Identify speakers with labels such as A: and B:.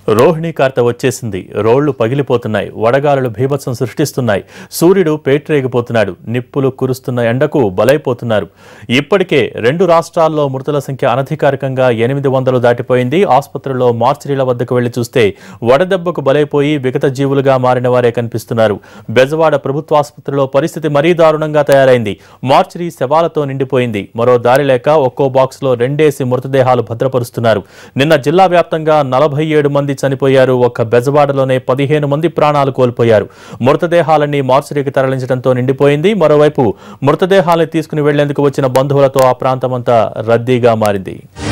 A: రోహిణి కార్త వచ్చేసింది రోళ్లు పగిలిపోతున్నాయి వడగాలులు భీభత్సం సృష్టిస్తున్నాయి సూర్యుడు పేట్రేగిపోతున్నాడు నిప్పులు కురుస్తున్న ఎండకు బలైపోతున్నారు ఇప్పటికే రెండు రాష్ట్రాల్లో మృతుల సంఖ్య అనధికారికంగా ఎనిమిది వందలు దాటిపోయింది ఆసుపత్రుల్లో మార్చిరీల వద్దకు వెళ్లి చూస్తే వడదెబ్బకు బలైపోయి విగత జీవులుగా మారిన వారే కనిపిస్తున్నారు బెజవాడ ప్రభుత్వాసుపత్రిలో పరిస్థితి మరీ దారుణంగా తయారైంది మార్చిరీ శవాలతో నిండిపోయింది మరో దారి లేక ఒక్కో బాక్స్లో రెండేసి మృతదేహాలు భద్రపరుస్తున్నారు నిన్న జిల్లా వ్యాప్తంగా నలభై ఏడు మంది చనిపోయారు ఒక్క బెజవాడలోనే పదిహేను మంది ప్రాణాలు కోల్పోయారు మృతదేహాలన్నీ మార్చురీకి తరలించడంతో నిండిపోయింది మరోవైపు మృతదేహాలను తీసుకుని వెళ్లేందుకు వచ్చిన బంధువులతో ఆ ప్రాంతమంతా రద్దీగా మారింది